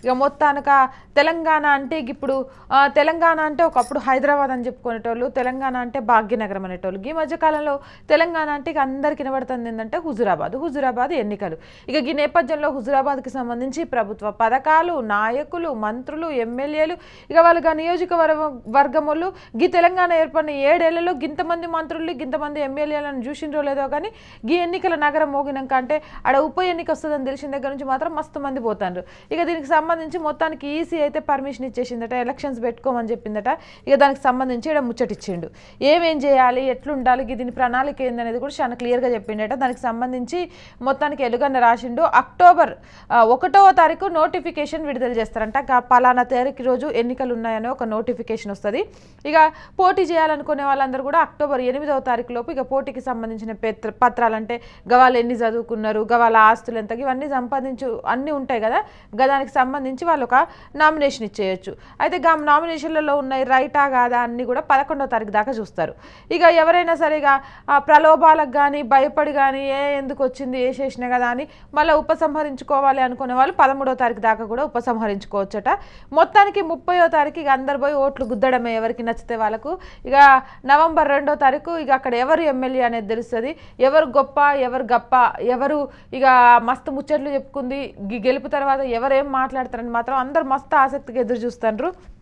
ఇక మొత్తానిక తెలంగాణ అంటే ఇక ఇప్పుడు ఆ, తెలంగాణ అంటే ఒకప్పుడు హైదరాబాద్ అని చెప్పుకునేటోళ్ళు తెలంగాణ అంటే భాగ్యనగరం అనేటోళ్ళు ఈ మధ్యకాలంలో తెలంగాణ అంటే ఇక అందరికి వినబడుతుంది ఏంటంటే హుజురాబాద్ హుజురాబాద్ ఎన్నికలు ఇక ఈ నేపథ్యంలో హుజురాబాద్కి సంబంధించి ప్రభుత్వ పథకాలు నాయకులు మంత్రులు ఎమ్మెల్యేలు ఇక వాళ్ళకి ఆ నియోజకవర్గ వర్గములు గీ తెలంగాణ ఏర్పడిన ఏడేళ్లలో గింతమంది మంత్రులు గింతమంది ఎమ్మెల్యేలను చూసిండ్రో లేదో కానీ గీ ఎన్నికల నగరం మోగినాక అంటే ఆడ ఉప ఎన్నిక వస్తుందని తెలిసిన దగ్గర నుంచి మాత్రం మస్తు మంది పోతాండ్రు ఇక దీనికి సంబంధించి మొత్తానికి ఈసీ అయితే పర్మిషన్ ఇచ్చేసిందట ఎలక్షన్స్ పెట్టుకోమని చెప్పిందట ఇక దానికి సంబంధించి ఇక్కడ ముచ్చటిచ్చిండు ఏమేం చేయాలి ఎట్లుండాలి ఇక దీని ప్రణాళిక ఏందనేది కూడా చాలా క్లియర్గా చెప్పిండట దానికి సంబంధించి మొత్తానికి ఎలుగన్న రాసిండు అక్టోబర్ ఆ, ఒకటవ తారీఖు నోటిఫికేషన్ విడుదల చేస్తారంట గా పలానా తారీఖు రోజు ఎన్నికలు ఉన్నాయని ఒక నోటిఫికేషన్ వస్తుంది ఇక పోటీ చేయాలనుకునే వాళ్ళందరూ కూడా అక్టోబర్ ఎనిమిదవ తారీఖు లోపు ఇక పోటీకి సంబంధించిన పత్ర పత్రాలు అంటే గవాళ్ళు ఎన్ని చదువుకున్నారు గవాళ్ళ ఆస్తులు ఎంత ఇవన్నీ సంపాదించు అన్నీ ఉంటాయి కదా గా దానికి సంబంధించి వాళ్ళు ఒక నామినేషన్ ఇచ్చేయచ్చు అయితే గా నామినేషన్లలో ఉన్నాయి రైటా కాదా అన్నీ కూడా పదకొండవ తారీఖు దాకా చూస్తారు ఇక ఎవరైనా సరే ఇక ఆ ప్రలోభాలకు కానీ భయపడి కానీ ఏ ఎందుకు వచ్చింది ఏ చేసినా కదా అని మళ్ళీ ఉపసంహరించుకోవాలి అనుకునే వాళ్ళు పదమూడవ తారీఖు దాకా కూడా ఉపసంహరించుకోవచ్చట మొత్తానికి ముప్పయో తారీఖు ఇక అందరు పోయి ఓట్లు గుద్దడమే ఎవరికి నచ్చితే వాళ్ళకు ఇక నవంబర్ రెండో తారీఖు ఇక అక్కడ ఎవరు ఎమ్మెల్యే అనేది తెలుస్తుంది ఎవరు గొప్ప ఎవరు గప్ప ఎవరు ఇక మస్తు ముచ్చట్లు చెప్పుకుంది గి- గెలుపు తర్వాత ఎవరు ఏం మాట్లాడతారని మాత్రం అందరు మస్తు ఆసక్తిగా ఎదురు చూస్తారు